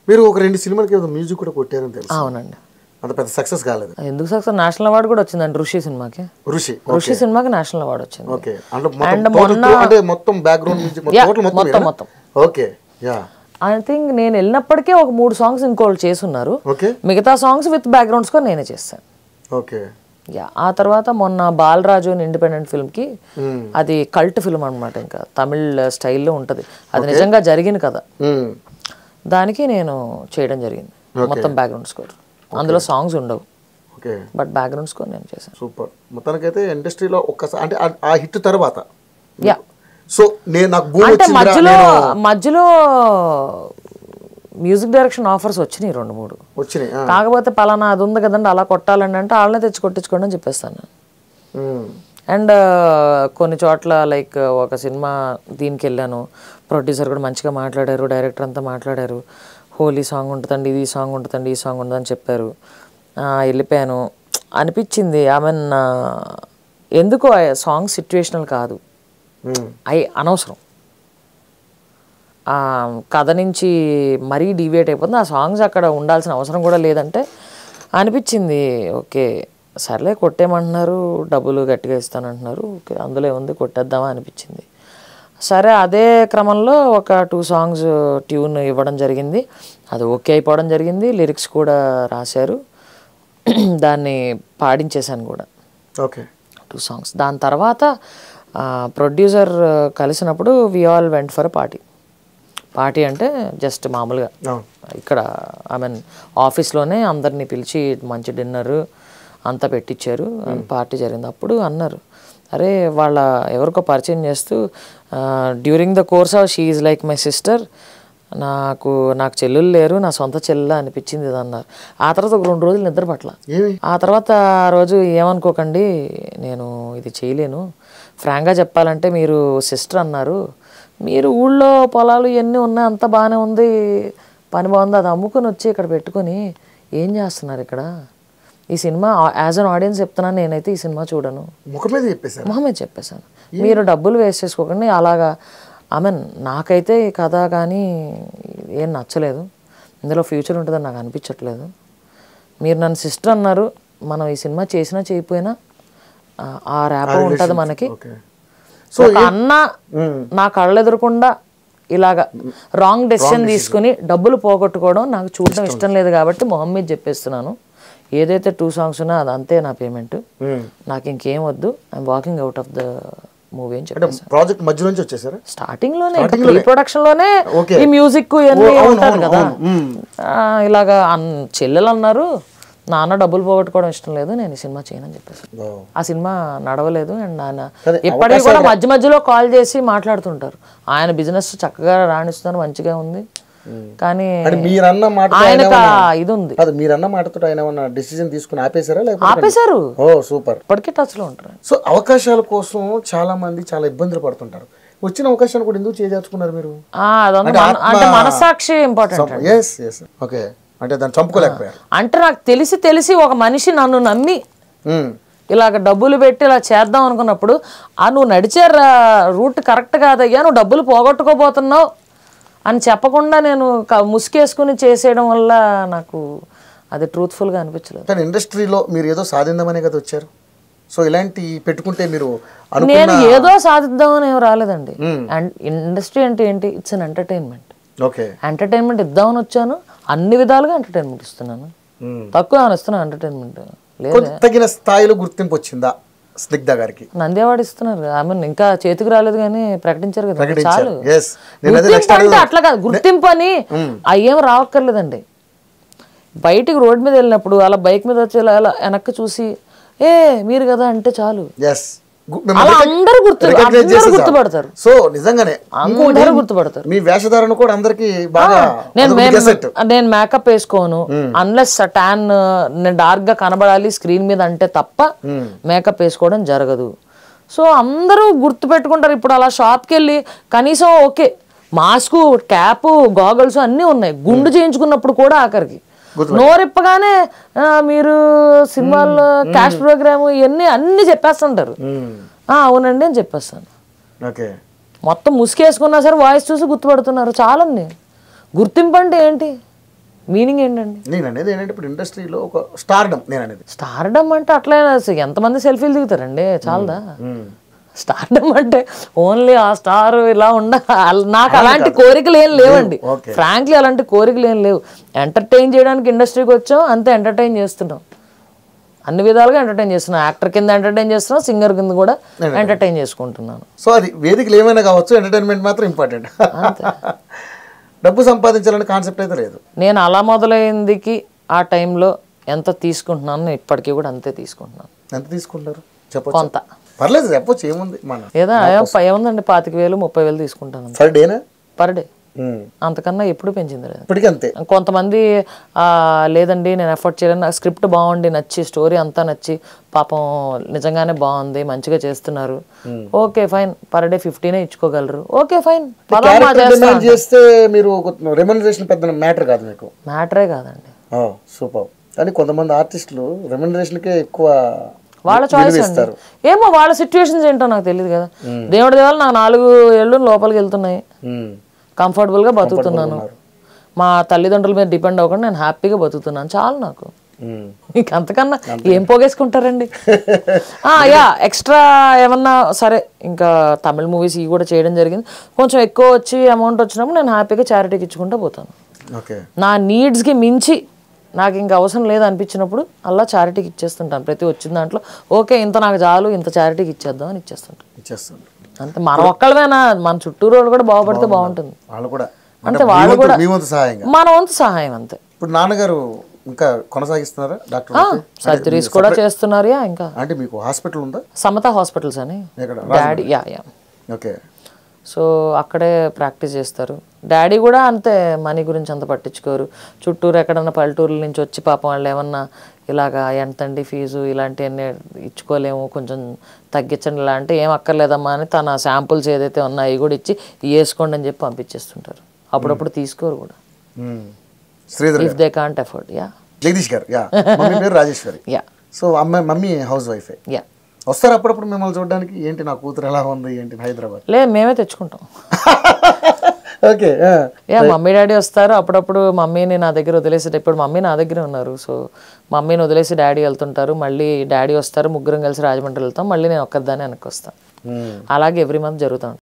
మీరు ఒక రెండు సినిమాలకి ఏదో మ్యూజిక్ కూడా కొట్టారని తెలుసు అవునండి అంత పెద్ద సక్సెస్ కాలేదు ఎందుకు సక్సెస్ నేషనల్ అవార్డు కూడా వచ్చిందండి ఋషి సినిమాకి ఋషి ఋషి సినిమాకి నేషనల్ అవార్డు వచ్చింది ఓకే అంటే మొత్తం total- అంటే మొత్తం బ్యాక్గ్రౌండ్ మ్యూజిక్ Yeah, టోటల్ మొత్తం మొత్తం, మీరేనా? మొత్తం. ఓకే యా ఐ థింక్ నేను వెళ్ళినప్పటికే ఒక మూడు సాంగ్స్ ఇంకోళ్ళు చేసున్నారు ఓకే మిగతా సాంగ్స్ విత్ బ్యాక్గ్రౌండ్ స్కోర్ నేనే చేస్తాను ఓకే యా ఆ తర్వాత మొన్న బాలరాజు అని ఇండిపెండెంట్ ఫిల్మ్కి అది కల్ట్ ఫిల్మ్ అనమాట ఇంకా తమిళ్ స్టైల్లో ఉంటుంది అది నిజంగా జరిగింది కదా మ్మ్. దానికి నేను చేయడం జరిగింది మొత్తం బ్యాక్గ్రౌండ్ స్కోర్ అందులో సాంగ్స్ ఉండవు ఓకే బట్ బ్యాక్గ్రౌండ్ స్కోర్ నేను చేశాను సూపర్ మొత్తానికైతే ఇండస్ట్రీలో ఒక్కసారి అంటే ఆ- ఆ హిట్ తర్వాత యా సో నేను నాకు భూమి అంటే వచ్చిందిరా, మధ్యలో నేను మధ్యలో మ్యూజిక్ డైరెక్షన్ ఆఫర్స్ వచ్చినాయి రెండు మూడు వచ్చినాయి ఆ. కాకపోతే పలానా అది ఉంది కదండి అలా కొట్టాలండి అంటే వాళ్ళనే తెచ్చి కొట్టించుకోండి అని చెప్పేస్తాను నేను మ్మ్. అండ్ కొన్ని చోట్ల లైక్ ఒక సినిమా దీనికి వెళ్ళాను ప్రొడ్యూసర్ కూడా మంచిగా మాట్లాడారు డైరెక్టర్ అంతా మాట్లాడారు హోలీ సాంగ్ ఉంటుందండి ఇది సాంగ్ ఉంటుందండి ఈ సాంగ్ ఉంటుందని చెప్పారు ఆ, వెళ్ళిపోయాను అనిపించింది ఐ మీన్ ఎందుకు ఆ సాంగ్ సిచ్యువేషనల్ కాదు మ్మ్. అయి అనవసరం ఆ కథ నుంచి మరీ డివియేట్ అయిపోతుంది ఆ సాంగ్స్ అక్కడ ఉండాల్సిన అవసరం కూడా లేదంటే అనిపించింది ఓకే సర్లే కొట్టేయమంటున్నారు డబ్బులు గట్టిగా ఇస్తానంటున్నారు ఓకే అందులో ఏముంది కొట్టేద్దామా అనిపించింది సరే అదే క్రమంలో ఒక టూ సాంగ్స్ ట్యూన్ ఇవ్వడం జరిగింది అది ఓకే అయిపోవడం జరిగింది లిరిక్స్ కూడా రాశారు దాన్ని పాడించేశాను కూడా ఓకే టూ సాంగ్స్ దాని తర్వాత ప్రొడ్యూసర్ కలిసినప్పుడు we all went for party party అంటే జస్ట్ మామూలుగా అవును ఇక్కడ ఐ మీన్ ఆఫీస్లోనే అందరినీ పిలిచి మంచి డిన్నర్ అంతా పెట్టించారు పార్టీ జరిగింది అప్పుడు అన్నారు అరే వాళ్ళ ఎవరికో పరిచయం చేస్తూ during the course of she is like my sister నాకు నాకు చెల్లెలు లేరు నా సొంత చెల్లెలు అనిపించింది ఇది అన్నారు ఆ తర్వాత ఒక రెండు రోజులు నిద్ర పట్ల ఏమి ఆ తర్వాత ఆ రోజు ఏమనుకోకండి నేను ఇది చేయలేను ఫ్రాంక్గా చెప్పాలంటే మీరు సిస్టర్ అన్నారు మీరు ఊళ్ళో పొలాలు ఇవన్నీ ఉన్నాయి అంత బాగానే ఉంది పని బాగుంది అది అమ్ముకొని వచ్చి ఇక్కడ పెట్టుకొని ఏం చేస్తున్నారు ఇక్కడ ఈ సినిమా యాజ్ అన్ ఆడియన్స్ చెప్తున్నాను నేనైతే ఈ సినిమా చూడను ముఖం మీద చెప్పేశారు మొహమే చెప్పేశాను మీరు డబ్బులు వేస్ట్ చేసుకోకండి అలాగా ఐ మీన్ నాకైతే ఈ కథ కానీ ఏం నచ్చలేదు ఇందులో ఫ్యూచర్ ఉంటుందని నాకు అనిపించట్లేదు మీరు నన్ను సిస్టర్ అన్నారు మనం ఈ సినిమా చేసినా చేయకపోయినా ఆ, ఆ ర్యాప్ ఉంటుంది మనకి ఓకే సో ఒక అన్న నా కళ్ళు ఎదురకుండా ఇలాగా రాంగ్ డెసిషన్ తీసుకుని డబ్బులు పోగొట్టుకోవడం నాకు చూడడం ఇష్టం లేదు కాబట్టి మొహం మీద చెప్పేస్తున్నాను ఏదైతే టూ సాంగ్స్ ఉన్నా అది అంతే నా పేమెంట్ మ్మ్. నాకు ఇంకేం వద్దు I'm walking out of the movie అని చెప్పి అంటే ప్రాజెక్ట్ మధ్య నుంచి వచ్చేసారా స్టార్టింగ్ లోనే ప్రీ ప్రొడక్షన్ లోనే Okay. ఈ మ్యూజిక్ ఇవన్నీ అవును, ఉంటారు అవును, కదా అవును. మ్మ్. ఆ, ఇలాగా అన్- చెల్లెలు అన్నారు నాన్న డబ్బులు పోగొట్టుకోవడం ఇష్టం లేదు నేను ఈ సినిమా చేయనని చెప్పేసి ఓ. ఆ సినిమా నడవలేదు అండ్ ఆయన సరే, ఇప్పటికీ కూడా మధ్య మధ్యలో కాల్ చేసి మాట్లాడుతుంటారు ఆయన బిజినెస్ చక్కగా రాణిస్తున్నారు మంచిగా ఉంది కానీ అంటే మీరన్న మాట ఆయనకు ఆ ఇది ఉంది అది మీరన్న మాటతో ఆయన ఏమన్నా డిసిజన్ తీసుకుని ఆపేశారా లేకపోతే ఆపేశారు ఓ సూపర్ ఇప్పటికీ టచ్ లో ఉంటారు సో అవకాశాల కోసం చాలా మంది చాలా ఇబ్బందులు పడుతుంటారు వచ్చిన అవకాశాన్ని కూడా ఎందుకు చేజార్చుకున్నారు మీరు ఆ, అదంతా మన- అంటే మనసాక్షి ఇంపార్టెంట్ ఎస్ ఎస్ ఓకే అంటే దాన్ని చంపుకోలేకపోయారు అంటే నాకు తెలిసి తెలిసి ఒక మనిషి నన్ను నమ్మి మ్మ్. ఇలాగ డబ్బులు పెట్టి ఇలా చేద్దాం అనుకున్నప్పుడు ఆ నువ్వు నడిచే రా- రూట్ కరెక్ట్ కాదయ్యా నువ్వు డబ్బులు పోగొట్టుకోబోతున్నావు అని చెప్పకుండా నేను క- ముసుగేసుకుని చేసేయడం వల్ల నాకు అది ట్రూత్ఫుల్గా అనిపించలేదు కానీ ఇండస్ట్రీలో మీరు ఏదో సాధిందామనే కదా వచ్చారు సో ఇలాంటి పెట్టుకుంటే మీరు అను నేను ఏదో సాధిద్దామని ఏం రాలేదండి అండ్ ఇండస్ట్రీ అంటే ఏంటి it's an entertainment okay entertainment ఇద్దామని వచ్చాను అన్ని విధాలుగా ఎంటర్టైన్మెంట్ ఇస్తున్నాను తక్కువ అని ఇస్తున్నాను ఎంటర్టైన్మెంట్ లేదు కొంచెం తగిన స్థాయిలో గుర్తింపు వచ్చిందా స్నిగ్ధ గారికి నంది అవార్డు ఇస్తున్నారు ఐ మీన్ ఇంకా చేతికి రాలేదు కానీ ప్రకటించారు కదా ప్రకటించారు చాలు ఎస్ నేను అదే నెక్స్ట్ గుర్తింపు అంటే అట్లా కాదు గుర్తింపు అని అయ్యేం రావక్కర్లేదండి బయటికి రోడ్ మీద వెళ్ళినప్పుడు అలా బైక్ మీద వచ్చి ఇలా ఇలా వెనక్కి చూసి ఏ మీరు కదా అంటే చాలు ఎస్ అలా అందరూ గుర్తు అందరూ గుర్తుపడతారు సో నిజంగానే అందరూ గుర్తుపడతారు మీ వేషధారణ కూడా అందరికి బాగా నేను అదొక మేం- గెసెట్. నేను మేకప్ వేసుకోను అన్లెస్ ట్యాన్ నేను డార్క్ గా కనబడాలి స్క్రీన్ మీద అంటే తప్ప మేకప్ వేసుకోవడం జరగదు సో అందరూ గుర్తు పెట్టుకుంటారు ఇప్పుడు అలా షాప్కి వెళ్ళి కనీసం ఓకే మాస్క్ క్యాప్ గాగల్స్ అన్నీ ఉన్నాయి గుండు చేయించుకున్నప్పుడు కూడా ఆఖరికి నోరిప్పగానే ఆ, మీరు సినిమాల్లో క్యాష్ ప్రోగ్రామ్ ఇవన్నీ అన్ని చెప్పేస్తుంటారు మ్మ్. ఆ, అవునండి అని చెప్పేస్తాను ఓకే మొత్తం ముసుగేసుకున్నా సరే వాయిస్ చూసి గుర్తుపడుతున్నారు చాలండి గుర్తింపు అంటే ఏంటి మీనింగ్ ఏంటండి నేను అనేది ఏంటంటే ఇప్పుడు ఇండస్ట్రీలో ఒక స్టార్డమ్ నేను అనేది స్టార్డమ్ అంటే అట్లా అసలు ఎంతమంది సెల్ఫీలు దిగుతారండి చాలదా స్టార్డమ్ అంటే ఓన్లీ ఆ స్టార్ ఇలా ఉండ అల- నాకు అలాంటి కోరికలు ఏం లేవండి ఓకే. ఫ్రాంక్లీ అలాంటి కోరికలు ఏం లేవు ఎంటర్టైన్ చేయడానికి ఇండస్ట్రీకి వచ్చాం అంతే ఎంటర్టైన్ చేస్తున్నాం అన్ని విధాలుగా ఎంటర్టైన్ చేస్తున్నాం యాక్టర్ కింద ఎంటర్టైన్ చేస్తున్నాం సింగర్ కింద కూడా ఎంటర్టైన్ చేసుకుంటున్నాను సో అది వేదికలు ఏమైనా కావచ్చు ఎంటర్టైన్మెంట్ మాత్రం ఇంపార్టెంట్ డబ్బు సంపాదించాలనే కాన్సెప్ట్ అయితే లేదు నేను అలా మొదలైందికి ఆ టైంలో ఎంత తీసుకుంటున్నాను ఇప్పటికీ కూడా అంతే తీసుకుంటున్నాను ఎంత తీసుకుంటారు చెప్పొచ్చు కొంత పర్లేదు చెప్పొచ్చు ఏముంది మన ఏదో ఏముందండి పాతిక వేలు ముప్పై వేలు తీసుకుంటాను ఫర్ డేనా పర్ డే అంతకన్నా ఎప్పుడు పెంచింది లేదు ఇప్పటికీ అంతే కొంతమంది ఆ, లేదండి నేను ఎఫర్ట్ చేయలేను నాకు స్క్రిప్ట్ బాగుండి నచ్చి స్టోరీ అంతా నచ్చి పాపం నిజంగానే బాగుంది మంచిగా చేస్తున్నారు ఓకే ఫైన్ పర్ డే ఫిఫ్టీనే ఇచ్చుకోగలరు ఓకే ఫైన్ క్యారెక్టర్ డిమాండ్ చేస్తే మీరు రెమ్యునరేషన్ పెద్ద మ్యాటర్ కాదు మీకు మ్యాటరే కాదండి సూపర్ కానీ కొంతమంది ఆర్టిస్టులు రెమ్యునరేషన్కే ఎక్కువ వాళ్ళ చాయిస్ అండి ఏమో వాళ్ళ సిచ్యువేషన్స్ ఏంటో నాకు తెలియదు కదా దేవుడి దేవాలు నాకు నాలుగు ఏళ్ళు లోపలికి వెళ్తున్నాయి మ్మ్. Comfortable గా బతుకుతున్నాను మా తల్లిదండ్రుల మీద డిపెండ్ అవ్వకుండా నేను హ్యాపీగా బతుకుతున్నాను చాలు నాకు మ్మ్. ఇంక అంతకన్నా ఏం పోగేసుకుంటారండి ఆ, యా ఎక్స్ట్రా ఏమన్నా సరే ఇంకా తమిళ మూవీస్ ఇవి కూడా చేయడం జరిగింది కొంచెం ఎక్కువ వచ్చి అమౌంట్ వచ్చినప్పుడు నేను హ్యాపీగా చారిటీకి ఇచ్చుకుంటూ పోతాను ఓకే నా నీడ్స్కి మించి నాకు ఇంకా అవసరం లేదు అనిపించినప్పుడు అలా చారిటీకి ఇచ్చేస్తుంటాను ప్రతి వచ్చిన దాంట్లో ఓకే ఇంత నాకు చాలు ఇంత చారిటీకి ఇచ్చేద్దాం అని ఇచ్చేస్తుంటాను ఇచ్చేస్తుంది అంతే మనం ఒక్కళ్ళమేనా మన చుట్టూరు వాళ్ళు కూడా బాగుపడితే బాగుంటుంది వాళ్ళు కూడా అంటే అంటే వాళ్ళు మీ వంతు- కూడా- మీ వంతు సహాయంగా మన వంతు సహాయం అంతే ఇప్పుడు నాన్నగారు ఇంకా కొనసాగిస్తున్నారా డాక్టర్ సర్జరీస్ కూడా చేస్తున్నారు యా ఇంకా అంటే మీకు హాస్పిటల్ ఉందా సమత హాస్పిటల్స్ అని ఎక్కడ daddy yeah yeah okay so అక్కడే ప్రాక్టీస్ చేస్తారు డాడీ కూడా అంతే మనీ గురించి అంత పట్టించుకోరు చుట్టూరు ఎక్కడన్నా పల్లెటూరుల నుంచి వచ్చి పాపం వాళ్ళు ఏమన్నా ఇలాగా ఎంతండి ఫీజు ఇలాంటివన్నీ ఇచ్చుకోలేము కొంచెం తగ్గించండి ఇలా అంటే ఏం అక్కర్లేదమ్మా అని తన శాంపుల్స్ ఏదైతే ఉన్నాయో అవి కూడా ఇచ్చి ఇవి వేసుకోండి అని చెప్పి పంపించేస్తుంటారు అప్పుడప్పుడు తీసుకోరు కూడా hmm. Sridhar if they can't afford yeah Jagadish garu yeah mummy పేరు రాజేశ్వరి యా సో అమ్మాయి మమ్మీ హౌస్ వైఫే యా వస్తారు అప్పుడప్పుడు మిమ్మల్ని చూడడానికి ఏంటి నా కూతురు ఎలా ఉంది ఏంటి హైదరాబాద్ లే మేమే తెచ్చుకుంటాం ఓకే యా మమ్మీ డాడీ వస్తారు అప్పుడప్పుడు మమ్మీని నా దగ్గర వదిలేసి ఇప్పుడు మమ్మీ నా దగ్గర ఉన్నారు సో మమ్మీని వదిలేసి డాడీ వెళ్తుంటారు మళ్ళీ డాడీ వస్తారు ముగ్గురం కలిసి రాజమండ్రి వెళ్తాం మళ్ళీ నేను ఒక్కదాన్ని వెనక్కి వస్తాను అలాగే ఎవ్రీ మంత్ జరుగుతూ ఉంటుంది